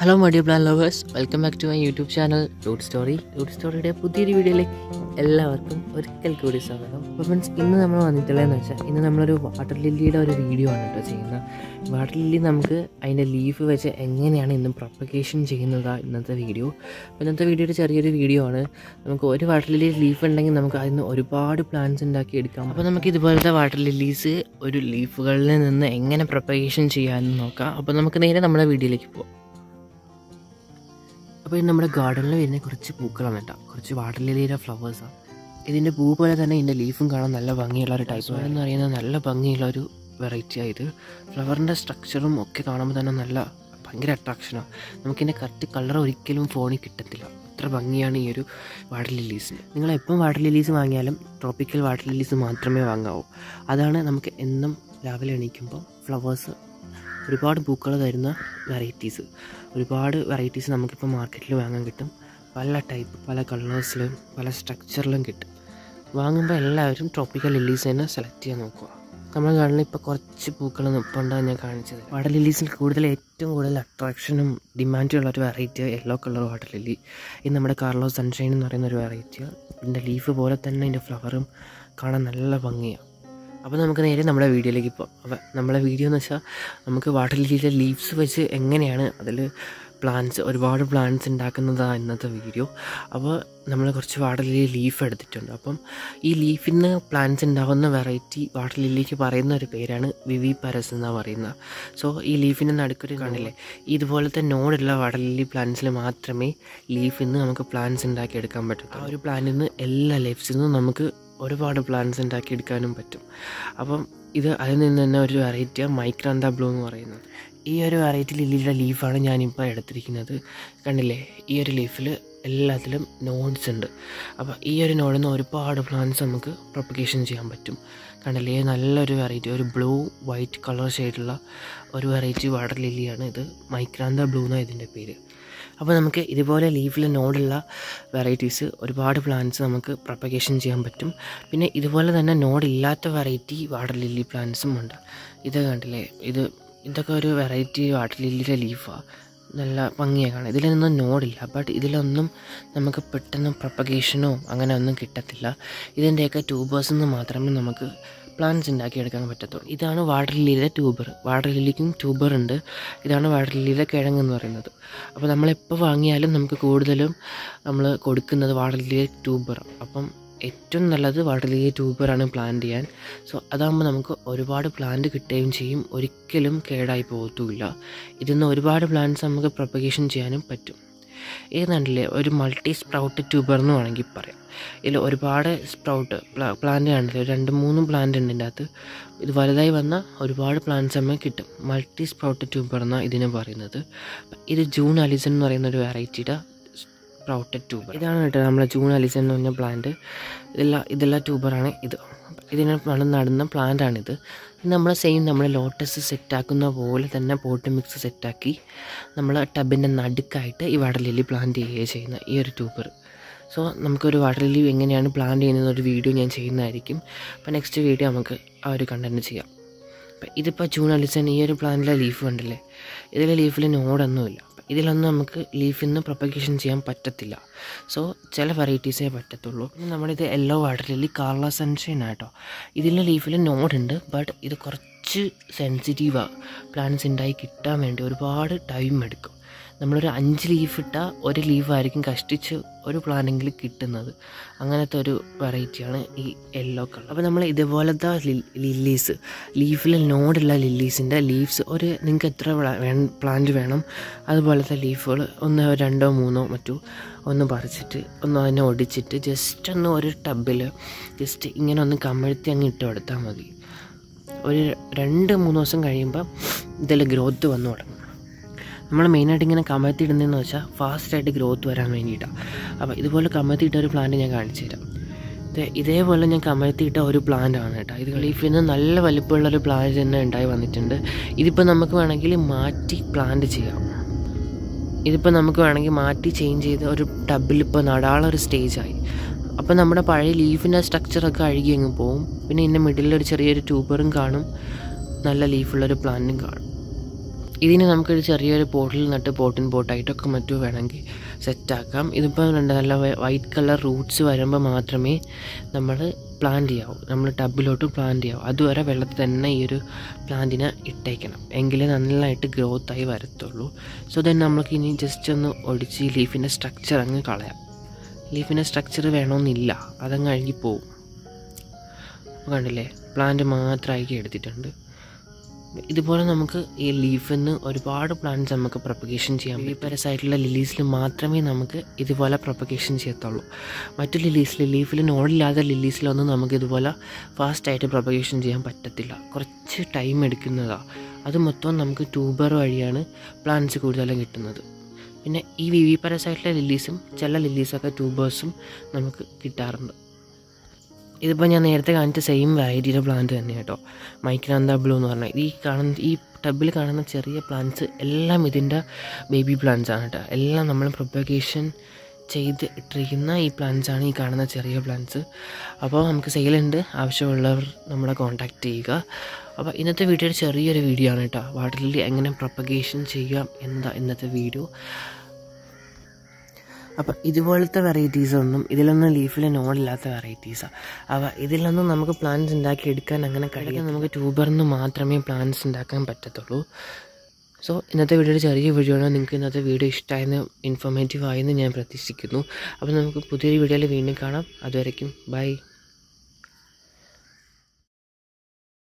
hello മഡിയ plant lovers welcome back to my YouTube channel root story root സ്റ്റോറിയുടെ പുതിയൊരു വീഡിയോയിലേക്ക് എല്ലാവർക്കും ഒരിക്കൽ കൂടി സ്വാഗതം അപ്പോൾ മീൻസ് ഇന്ന് നമ്മൾ വന്നിട്ടുള്ളതെന്ന് വെച്ചാൽ ഇന്ന് നമ്മളൊരു വാട്ടർ ലില്ലിയുടെ ഒരു വീഡിയോ ആണ് കേട്ടോ ചെയ്യുന്നത് വാട്ടർ ലില്ലി നമുക്ക് അതിൻ്റെ ലീഫ് വെച്ച് എങ്ങനെയാണ് ഇന്ന് പ്രൊപ്പഗേഷൻ ചെയ്യുന്നത് ഇന്നത്തെ വീഡിയോ അപ്പോൾ ഇന്നത്തെ വീഡിയോയുടെ ചെറിയൊരു വീഡിയോ ആണ് നമുക്ക് ഒരു വാട്ടർ ലില്ലി ലീഫ് ഉണ്ടെങ്കിൽ നമുക്ക് അതിൽ നിന്ന് ഒരുപാട് പ്ലാന്റ്സ് ഉണ്ടാക്കി എടുക്കാം അപ്പോൾ നമുക്ക് ഇതുപോലത്തെ വാട്ടർ ലില്ലീസ് ഒരു ലീഫുകളിൽ നിന്ന് എങ്ങനെ പ്രൊപ്പഗേഷൻ ചെയ്യാമെന്ന് നോക്കാം അപ്പോൾ നമുക്ക് നേരെ നമ്മുടെ വീഡിയോയിലേക്ക് പോകാം അപ്പോൾ ഇത് നമ്മുടെ ഗാർഡനിൽ വരുന്ന കുറച്ച് പൂക്കളാണ് കേട്ടോ കുറച്ച് വാട്ടർ ലിലിയുടെ ഫ്ലവേഴ്സാണ് ഇതിൻ്റെ പൂ പോലെ തന്നെ ഇതിൻ്റെ ലീഫും കാണാൻ നല്ല ഭംഗിയുള്ള ഒരു ടൈപ്പ് എന്ന് പറയുന്നത് നല്ല ഭംഗിയുള്ള ഒരു വെറൈറ്റി ആയത് ഫ്ലവറിൻ്റെ സ്ട്രക്ചറും ഒക്കെ കാണുമ്പോൾ തന്നെ നല്ല ഭയങ്കര അട്രാക്ഷനാണ് നമുക്കിതിൻ്റെ കറക്റ്റ് കളർ ഒരിക്കലും ഫോണിൽ കിട്ടത്തില്ല അത്ര ഭംഗിയാണ് ഈ ഒരു വാട്ടർ ലില്ലീസിന് നിങ്ങൾ എപ്പം വാട്ടർ ലില്ലീസ് വാങ്ങിയാലും ട്രോപ്പിക്കൽ വാട്ടർ ലില്ലീസ് മാത്രമേ വാങ്ങാവൂ അതാണ് നമുക്ക് എന്നും രാവിലെ എണീക്കുമ്പോൾ ഫ്ലവേഴ്സ് ഒരുപാട് പൂക്കൾ തരുന്ന വെറൈറ്റീസ് ഒരുപാട് വെറൈറ്റീസ് നമുക്കിപ്പോൾ മാർക്കറ്റിൽ വാങ്ങാൻ കിട്ടും പല ടൈപ്പ് പല കളേഴ്സിലും പല സ്ട്രക്ചറിലും കിട്ടും വാങ്ങുമ്പോൾ എല്ലാവരും ട്രോപ്പിക്കൽ ലില്ലീസ് തന്നെ സെലക്ട് ചെയ്യാൻ നോക്കുക നമ്മുടെ ഗാർഡനിൽ ഇപ്പോൾ കുറച്ച് പൂക്കൾ നിൽപ്പുണ്ടാണ് ഞാൻ കാണിച്ചത് വാട്ടർ ലില്ലീസിൽ കൂടുതൽ ഏറ്റവും കൂടുതൽ അട്രാക്ഷനും ഡിമാൻഡും ഉള്ള ഒരു variety yellow colour water lily ഇത് നമ്മുടെ കാർലോ സൺഷൈൻ എന്ന് പറയുന്ന ഒരു വെറൈറ്റിയാണ് ഇതിൻ്റെ ലീഫ് പോലെ തന്നെ ഇതിൻ്റെ ഫ്ലവറും കാണാൻ നല്ല ഭംഗിയാണ് അപ്പോൾ നമുക്ക് നേരെ നമ്മുടെ വീഡിയോയിലേക്ക് പോകാം അപ്പോൾ നമ്മുടെ വീഡിയോ എന്ന് വെച്ചാൽ നമുക്ക് വാട്ടർ ലില്ലിയിലെ ലീവ്സ് വെച്ച് എങ്ങനെയാണ് അതിൽ പ്ലാന്റ്സ് ഒരുപാട് പ്ലാന്റ്സ് ഉണ്ടാക്കുന്നതാണ് ഇന്നത്തെ വീഡിയോ അപ്പോൾ നമ്മൾ കുറച്ച് വാട്ടർ ലില്ലി ലീഫ് എടുത്തിട്ടുണ്ട് അപ്പം ഈ ലീഫിൽ നിന്ന് പ്ലാന്റ്സ് ഉണ്ടാകുന്ന വെറൈറ്റി വാട്ടർ ലില്ലിക്ക് പറയുന്ന ഒരു പേരാണ് വിവി പരസ് എന്നാണ് പറയുന്നത് സോ ഈ ലീഫിൻ്റെ നടുക്കൊരു കാണില്ലേ ഇതുപോലത്തെ നോടുള്ള വാട്ടർ ലില്ലി പ്ലാന്റ്സിൽ മാത്രമേ ലീഫിൽ നിന്ന് നമുക്ക് പ്ലാന്റ്സ് ഉണ്ടാക്കിയെടുക്കാൻ പറ്റത്തുള്ളൂ ആ ഒരു പ്ലാന്റിൽ നിന്ന് എല്ലാ ലീഫ്സിൽ നിന്നും നമുക്ക് ഒരുപാട് പ്ലാന്റ്സ് ഉണ്ടാക്കിയെടുക്കാനും പറ്റും അപ്പം ഇത് അതിൽ നിന്ന് തന്നെ ഒരു വെറൈറ്റിയാണ് മൈക്രാന്ത ബ്ലൂ എന്ന് പറയുന്നത് ഈ ഒരു വെറൈറ്റി ലില്ലിയുടെ ലീഫാണ് ഞാനിപ്പോൾ എടുത്തിരിക്കുന്നത് കണ്ടില്ലേ ഈ ഒരു ലീഫിൽ എല്ലാത്തിലും നോഡ്സ് ഉണ്ട് അപ്പോൾ ഈ ഒരു നോഡിൽ നിന്ന് ഒരുപാട് പ്ലാന്റ്സ് നമുക്ക് പ്രൊപ്പഗേഷൻ ചെയ്യാൻ പറ്റും കണ്ടില്ലേ നല്ലൊരു വെറൈറ്റി ഒരു ബ്ലൂ വൈറ്റ് കളർ ഷെയ്ഡുള്ള ഒരു വെറൈറ്റി വാട്ടർ ലില്ലിയാണ് ഇത് മൈക്രാന്ത ബ്ലൂ എന്നാണ് ഇതിൻ്റെ പേര് അപ്പോൾ നമുക്ക് ഇതുപോലെ ലീഫിൽ നോഡുള്ള വെറൈറ്റീസ് ഒരുപാട് പ്ലാന്റ്സ് നമുക്ക് പ്രൊപ്പഗേഷൻ ചെയ്യാൻ പറ്റും പിന്നെ ഇതുപോലെ തന്നെ നോഡില്ലാത്ത വെറൈറ്റി വാട്ടർ ലില്ലി പ്ലാന്റ്സും ഉണ്ട് ഇത് കണ്ടില്ലേ ഇത് ഇതൊക്കെ ഒരു വെറൈറ്റി വാട്ടർ ലില്ലിയുടെ ലീഫാണ് നല്ല ഭംഗിയാണ് കാണാം ഇതിലൊന്നും നോഡില്ല ബട്ട് ഇതിലൊന്നും നമുക്ക് പെട്ടെന്ന് പ്രൊപ്പഗേഷനോ അങ്ങനെ ഒന്നും കിട്ടത്തില്ല ഇതിൻ്റെയൊക്കെ ട്യൂബേഴ്സിൽ നിന്ന് മാത്രമേ നമുക്ക് പ്ലാന്റ്സ് ഉണ്ടാക്കിയെടുക്കാൻ പറ്റത്തുള്ളൂ ഇതാണ് വാട്ടർ ലില്ലിയുടെ ട്യൂബർ വാട്ടർ ലില്ലിക്കും ട്യൂബർ ഉണ്ട് ഇതാണ് വാട്ടർ ലില്ലിയുടെ കിഴങ്ങ് എന്ന് പറയുന്നത് അപ്പോൾ നമ്മളെപ്പോൾ വാങ്ങിയാലും നമുക്ക് കൂടുതലും നമ്മൾ കൊടുക്കുന്നത് വാട്ടർ ലില്ലിയുടെ ട്യൂബർ അപ്പം ഏറ്റവും നല്ലത് വാട്ടർ ലില്ലി ട്യൂബറാണ് പ്ലാന്റ് ചെയ്യാൻ സോ അതാകുമ്പോൾ നമുക്ക് ഒരുപാട് പ്ലാന്റ് കിട്ടുകയും ചെയ്യും ഒരിക്കലും കേടായി പോകത്തുമില്ല ഇതിൽ നിന്ന് ഒരുപാട് പ്ലാന്റ്സ് നമുക്ക് പ്രൊപ്പഗേഷൻ ചെയ്യാനും പറ്റും ഏതാണ്ടില്ലേ ഒരു മൾട്ടി സ്പ്രൗട്ട് ട്യൂബർ എന്ന് വേണമെങ്കിൽ പറയാം ഇതിൽ ഒരുപാട് സ്പ്രൗട്ട് പ്ലാന്റ് കാണില്ല രണ്ട് മൂന്ന് പ്ലാന്റ് ഉണ്ട് ഇതിൻ്റെ അകത്ത് ഇത് വലുതായി വന്ന ഒരുപാട് പ്ലാന്റ്സ് നമുക്ക് കിട്ടും മൾട്ടി സ്പ്രൗട്ട് ട്യൂബർ എന്നാണ് ഇതിനെ പറയുന്നത് ഇത് ജൂൺ അലിസൺ എന്ന് പറയുന്ന ഒരു വെറൈറ്റിയുടെ സ്പ്രൗട്ടഡ് ട്യൂബർ ഇതാണ് കേട്ടോ നമ്മളെ ജൂൺ അലിസൺ എന്ന് പറഞ്ഞ പ്ലാന്റ് ഇതെല്ലാം ഇതെല്ലാം ട്യൂബറാണ് ഇത് ഇതിനെ നമ്മൾ നടുന്ന പ്ലാന്റാണിത് നമ്മൾ സെയിം നമ്മൾ ലോട്ടസ് സെറ്റാക്കുന്ന പോലെ തന്നെ പോട്ട് മിക്സ് സെറ്റാക്കി നമ്മൾ ടബിൻ്റെ നടുക്കായിട്ട് ഈ വാട്ടർ ലില്ലി പ്ലാന്റ് ചെയ്യുകയാണ് ചെയ്യുന്നത് ഈ ഒരു ട്യൂബർ സോ നമുക്കൊരു വാട്ടർ ലില്ലി എങ്ങനെയാണ് പ്ലാന്റ് ചെയ്യുന്നത് ഒരു വീഡിയോ ഞാൻ ചെയ്യുന്നതായിരിക്കും അപ്പോൾ നെക്സ്റ്റ് വീഡിയോ നമുക്ക് ആ ഒരു കണ്ടൻറ്റ് ചെയ്യാം അപ്പം ഇതിപ്പോൾ ജൂൺ അലിസൺ ഈ ഒരു പ്ലാന്റിലെ ലീഫ് കണ്ടില്ലേ ഇതിലെ ലീഫിൽ നോഡൊന്നുമില്ല ഇതിലൊന്നും നമുക്ക് ലീഫിൽ നിന്ന് പ്രൊപ്പഗേഷൻ ചെയ്യാൻ പറ്റത്തില്ല സോ ചില വെറൈറ്റീസേ പറ്റത്തുള്ളൂ പിന്നെ നമ്മളിത് yellow water lily Carla sunshine ആട്ടോ ഇതിലെ ലീഫിൽ നോഡുണ്ട് ബട്ട് ഇത് കുറച്ച് സെൻസിറ്റീവാണ് പ്ലാന്റ്സ് ഉണ്ടായി കിട്ടാൻ വേണ്ടി ഒരുപാട് ടൈം എടുക്കും നമ്മളൊരു അഞ്ച് ലീഫ് ഇട്ടാൽ ഒരു ലീഫായിരിക്കും കഷ്ടിച്ച് ഒരു പ്ലാനെങ്കിലും കിട്ടുന്നത് അങ്ങനത്തെ ഒരു വെറൈറ്റിയാണ് ഈ യെല്ലോ കളർ അപ്പോൾ നമ്മൾ ഇതുപോലത്തെ ലില്ലീസ് ലീഫിൽ നോഡുള്ള ലില്ലീസിൻ്റെ ലീവ്സ് ഒരു നിങ്ങൾക്ക് എത്ര പ്ലാന്റ് വേണം അതുപോലത്തെ ലീഫുകൾ ഒന്ന് രണ്ടോ മൂന്നോ മറ്റോ ഒന്ന് പറിച്ചിട്ട് ഒന്ന് അതിനെ ഒടിച്ചിട്ട് ജസ്റ്റ് ഒന്ന് ഒരു ടബിൽ ജസ്റ്റ് ഇങ്ങനെ ഒന്ന് കമഴ്ത്തി അങ്ങ് ഇട്ട് കൊടുത്താൽ മതി ഒരു രണ്ട് മൂന്ന് ദിവസം കഴിയുമ്പോൾ ഇതിൽ ഗ്രോത്ത് വന്നു തുടങ്ങും നമ്മൾ മെയിനായിട്ട് ഇങ്ങനെ കമഴ്ത്തിയിടുന്നതെന്ന് വെച്ചാൽ ഫാസ്റ്റായിട്ട് ഗ്രോത്ത് വരാൻ വേണ്ടിയിട്ടാണ് അപ്പോൾ ഇതുപോലെ കമഴ്ത്തിയിട്ട ഒരു പ്ലാന്റ് ഞാൻ കാണിച്ചു തരാം ഇതേപോലെ ഞാൻ കമഴ്ത്തിയിട്ട ഒരു പ്ലാന്റ് ആണ് കേട്ടോ ഇത് ലീഫിൽ നിന്ന് നല്ല വലിപ്പമുള്ള ഒരു പ്ലാന്റ് തന്നെ ഉണ്ടായി വന്നിട്ടുണ്ട് ഇതിപ്പോൾ നമുക്ക് വേണമെങ്കിൽ മാറ്റി പ്ലാന്റ് ചെയ്യാം ഇതിപ്പോൾ നമുക്ക് വേണമെങ്കിൽ മാറ്റി ചേഞ്ച് ചെയ്ത് ഒരു ടബിൽ ഇപ്പോൾ നടാളൊരു സ്റ്റേജായി അപ്പോൾ നമ്മുടെ പഴയ ലീഫിൻ്റെ സ്ട്രക്ചറൊക്കെ അഴുകി അങ്ങ് പോവും പിന്നെ ഇതിൻ്റെ മിഡിലൊരു ചെറിയൊരു ട്യൂബറും കാണും നല്ല ലീഫുള്ളൊരു പ്ലാന്റും കാണും ഇതിന് നമുക്കൊരു ചെറിയൊരു പോട്ടിൽ നട്ട് പോട്ടിൻ പോട്ടായിട്ടൊക്കെ മറ്റു വേണമെങ്കിൽ സെറ്റാക്കാം ഇതിപ്പോൾ രണ്ട് നല്ല വൈറ്റ് കളർ റൂട്ട്സ് വരുമ്പോൾ മാത്രമേ നമ്മൾ പ്ലാന്റ് ചെയ്യാവൂ നമ്മൾ ടബിലോട്ട് പ്ലാന്റ് ചെയ്യാവൂ അതുവരെ വെള്ളത്തിൽ തന്നെ ഈ ഒരു പ്ലാന്റിനെ ഇട്ടേക്കണം എങ്കിലേ നന്നായിട്ട് ഗ്രോത്ത് ആയി വരത്തുള്ളൂ സോ ദെൻ നമുക്ക് ഇനി ജസ്റ്റ് ഒന്ന് ഒടിച്ച് ഈ ലീഫിൻ്റെ സ്ട്രക്ചർ അങ്ങ് കളയാം ലീഫിൻ്റെ സ്ട്രക്ചർ വേണമെന്നില്ല അതങ്ങ് അഴുകി പോവും കണ്ടില്ലേ പ്ലാന്റ് മാത്രമാക്കി എടുത്തിട്ടുണ്ട് ഇതുപോലെ നമുക്ക് ഈ ലീഫിൽ നിന്ന് ഒരുപാട് പ്ലാന്റ്സ് നമുക്ക് പ്രൊപ്പഗേഷൻ ചെയ്യാം ഈ പാരസൈറ്റിലുള്ള ലിലീസിൽ മാത്രമേ നമുക്ക് ഇതുപോലെ പ്രൊപ്പഗേഷൻ ചെയ്യത്തുള്ളൂ മറ്റു ലിലീസിൽ ലീഫിൽ നോടില്ലാത്ത ലിലീസിലൊന്നും നമുക്ക് ഇതുപോലെ ഫാസ്റ്റായിട്ട് പ്രൊപ്പഗേഷൻ ചെയ്യാൻ പറ്റത്തില്ല കുറച്ച് ടൈം എടുക്കുന്നതാണ് അത് മൊത്തം നമുക്ക് ട്യൂബർ വഴിയാണ് പ്ലാന്റ്സ് കൂടുതലും കിട്ടുന്നത് പിന്നെ ഈ വി വി പാരസൈറ്റിലെ ലില്ലീസും ചില ലില്ലീസൊക്കെ ട്യൂബേഴ്സും നമുക്ക് കിട്ടാറുണ്ട് ഇതിപ്പോൾ ഞാൻ നേരത്തെ കാണിച്ച സെയിം വെറൈറ്റിയുടെ പ്ലാന്റ് തന്നെ കേട്ടോ മൈക്രാന്ത ബ്ലൂ എന്ന് പറഞ്ഞാൽ ഈ കാണുന്ന ഈ ടബിൽ കാണുന്ന ചെറിയ പ്ലാന്റ്സ് എല്ലാം ഇതിൻ്റെ ബേബി പ്ലാന്റ്സ് ആണ് കേട്ടോ എല്ലാം നമ്മൾ പ്രൊപ്പഗേഷൻ ചെയ്ത് ഇട്ടിരിക്കുന്ന ഈ പ്ലാന്റ്സ് ആണ് ഈ കാണുന്ന ചെറിയ പ്ലാന്റ്സ് അപ്പോൾ നമുക്ക് സെയിലുണ്ട് ആവശ്യമുള്ളവർ നമ്മളെ കോൺടാക്റ്റ് ചെയ്യുക അപ്പോൾ ഇന്നത്തെ വീഡിയോയുടെ ചെറിയൊരു വീഡിയോ ആണ് കേട്ടോ വാട്ടറിൽ എങ്ങനെ പ്രൊപ്പഗേഷൻ ചെയ്യാം എന്താ ഇന്നത്തെ വീഡിയോ അപ്പോൾ ഇതുപോലത്തെ വെറൈറ്റീസ് ഒന്നും ഇതിലൊന്നും ലീഫിൽ നോടില്ലാത്ത വെറൈറ്റീസാണ് അപ്പോൾ ഇതിലൊന്നും നമുക്ക് പ്ലാന്റ്സ് ഉണ്ടാക്കി എടുക്കാൻ അങ്ങനെ കഴിയും നമുക്ക് ട്യൂബറിൽ നിന്ന് മാത്രമേ പ്ലാന്റ്സ് ഉണ്ടാക്കാൻ പറ്റത്തുള്ളൂ സോ ഇന്നത്തെ വീഡിയോയുടെ ചെറിയ വീഡിയോ ആണ് നിങ്ങൾക്ക് ഇന്നത്തെ വീഡിയോ ഇഷ്ടമായെന്ന് ഇൻഫോർമേറ്റീവ് ആയെന്ന് ഞാൻ പ്രതീക്ഷിക്കുന്നു അപ്പോൾ നമുക്ക് പുതിയൊരു വീഡിയോയിൽ വീണ്ടും കാണാം അതുവരയ്ക്കും ബൈ